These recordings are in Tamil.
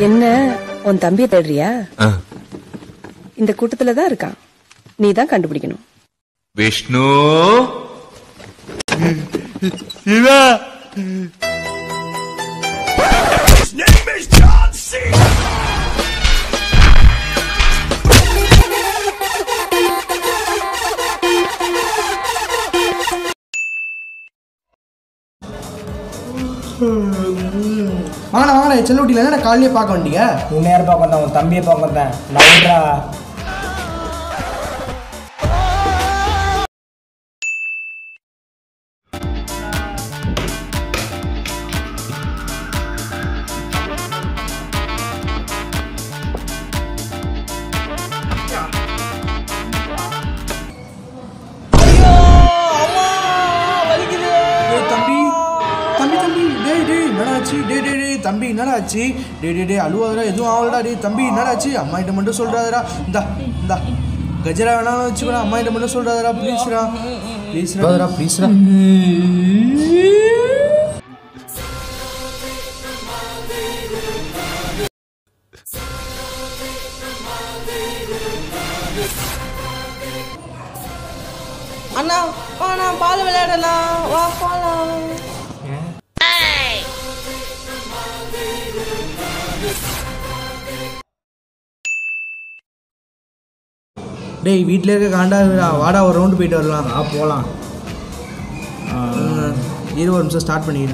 என்ன உன் தம்பியை தேடுறியா ஆ. இந்த கூட்டத்துல தான் இருக்கான் நீ தான் கண்டுபிடிக்கணும் விஷ்ணு வாங்கண்ணா வாங்கண்ணா செல்லூட்டியில் என்ன காலையிலே பார்க்க வந்தீங்க உன்னை யார் பார்க்க வந்தேன் உன் தம்பியை பார்க்க வந்தேன் நவுட்ரா டேய் தம்பி தம்பி தம்பி டேய் டேய் என்னடா ஆச்சு டேய் டேய் டேய் தம்பி என்னடா ஆச்சு டேய் டேய் டேய் அழுவாதடா எதுவும் ஆகலடா டேய் தம்பி என்னடா ஆச்சு அம்மா கிட்ட மட்டும் சொல்றாதடா இந்தா இந்தா கஜரா வேணாலும் வச்சுக்கடா அம்மா கிட்ட மட்டும் சொல்றாதடா ப்ளீஸ்ரா ப்ளீஸ்ரா ப்ளீஸ்ரா அண்ணா வாண்ணா பால் விளையாடலாம் வா போலாம் டேய் வீட்டில் இருக்க காண்டா வாடா ஒரு ரவுண்டு போயிட்டு வரலாம் ஆ போகலாம் ம், இரு ஒரு நிமிஷம் ஸ்டார்ட் பண்ணிடு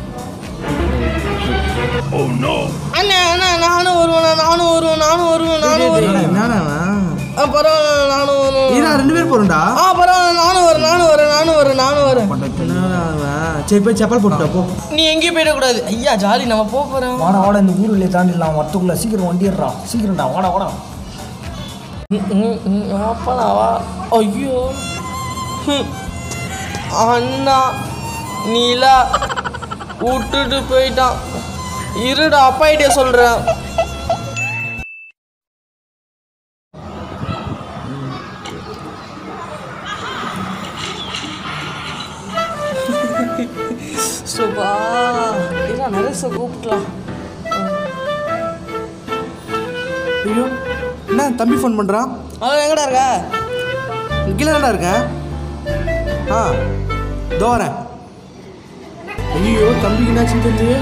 அண்ணா அண்ணா நானும் வருவேன் நானும் வருவேன் நானும் வருவேன் நானும் வருவேன் என்னடா ஆ பரவாயில்ல நானும் வருவேன் ஈரா ரெண்டு பேர் போறோம்டா ஆ பரவாயில்ல நானும் வரேன் நானும் வரேன் நானும் வரேன் நானும் வரேன் என்னடா அவன்? சரி போய் செப்பல் போட்டுட்டா போ நீ எங்கேயும் போயிடக்கூடாது ஐயா ஜாலி நம்ம போக போகிறோம் வாடா வாடா இந்த ஊருல தாண்டிடலாம் வரத்துக்குள்ள சீக்கிரம் வண்டிடுறா சீக்கிரம்டா வாடா வாடா அப்பா வா ஐயோ ஹம். அண்ணா நீலா விட்டுட்டு போயிட்டான் இருடா அப்பாயிட்டே சொல்கிறேன் சுபா இல்லை நிறைய கூப்பிட்டலாம் ஐயோ என்ன தம்பி ஃபோன் பண்ணுறான் அவன் எங்கடா இருக்க கீழே தான்டா இருக்கேன் ஆ இதோ வரேன் ஐயோ தம்பிக்கு என்னாச்சுன்னு தெரியலையே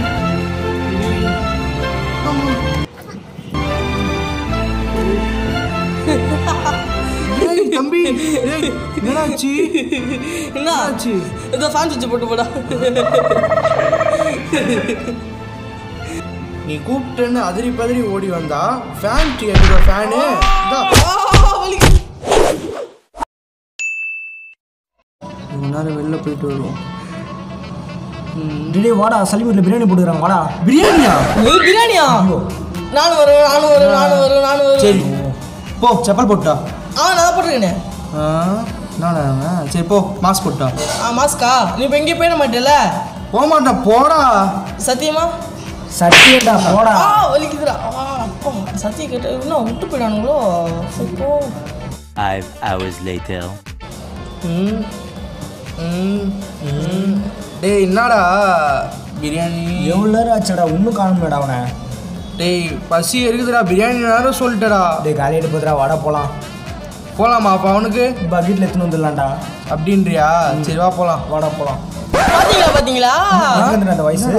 ஏய், தம்பி ஏய், என்னடா ஆச்சு என்ன ஆச்சு இதோ ஃபேன் சுவிட்ச் போட்டு போடா நீ கூப்பிட்டேன்னு அதிரி பதறி ஓடி வந்தா ஃபேன் எடுக்கிற ஃபேனு ரொம்ப நேரம் வெளில போயிட்டு வருவோம் டேய் வாடா சலிமூரில் பிரியாணி போட்டுக்கிறாங்க வாடா பிரியாணியா ஒரு பிரியாணியா நானும் வருவேன் நானும் வருவேன் நானும் வருவேன் நானும் வருவேன் சரி போ செப்பல் போட்டா ஆ நான் போட்டிருக்கேனே ஆ நானா சரி போ மாஸ்க் போட்டா ஆ மாஸ்கா நீ இப்போ எங்கேயும் போயிட மாட்டேல போக மாட்டேன் போடா சத்தியமா சத்தியடா போடா ஆ வலிக்குதுடா ஆ அப்பா சத்தியம் கேட்டு இன்னும் விட்டு போயிடானுங்களோ சரி போ Five hours later. ம் ம் ம் டேய் என்னடா பிரியாணி எவ்வளோ நேரம் ஆச்சுடா இன்னும் காணுமேடா அவனை டேய் பசி இருக்குதுடா பிரியாணி நேரம் சொல்லிட்டடா டேய் காலையில் போதுடா வாடா போகலாம் போலாமா அப்போ அவனுக்கு பக்கெட்டில் எடுத்துன்னு வந்துடலாம்டா அப்படின்றியா சரி வா போலாம் வாடா போகலாம் பாத்தீங்களா பாத்தீங்களா எங்கேருந்து அந்த வயசு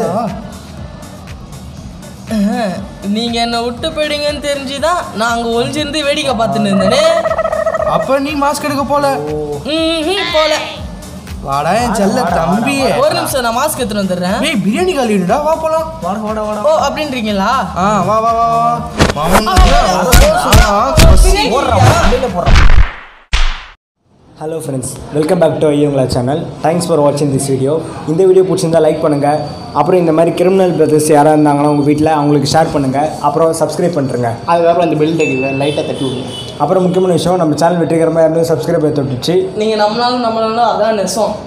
நீங்க என்ன விட்டு போயிடுங்கன்னு தெரிஞ்சுதான் நான் அங்க ஒளிஞ்சிருந்து வேடிக்கை பார்த்துன்னு இருந்தேனே அப்போ நீ மாஸ்க் எடுக்க போல ம்ஹும், போல வாடா என் செல்ல தம்பி ஒரு நிமிஷம் நான் மாஸ்க் எடுத்துட்டு வந்துடுறேன் டேய் பிரியாணி காலிடுடா வா போலாம் வாடா வாடா வாடா ஓ அப்படின்றீங்களா ஆ வா வா வா வா மாமன் வெளியில் போடுறான் hello friends welcome back to ஐயங்களா சேனல் தேங்க்ஸ் ஃபார் வாட்சிங் திஸ் வீடியோ இந்த வீடியோ பிடிச்சிருந்தா லைக் பண்ணுங்கள் அப்புறம் இந்த மாதிரி கிரிமினல் பிரதர்ஸ் யாராக இருந்தாங்கன்னா உங்கள் வீட்டில் அவங்களுக்கு ஷேர் பண்ணுங்கள் அப்புறம் சப்ஸ்கிரைப் பண்ணுறேங்க அதுக்கப்புறம் அந்த பெல் டெக்கு லைட்டாக தட்டி விடுங்க அப்புறம் முக்கியமான விஷயம் நம்ம சேனல் வெற்றிகரமாக இருந்து சப்ஸ்கிரைப் தொட்டுச்சு நீங்க நம்மளாலும் நம்மளாலும் அதான் நெசம்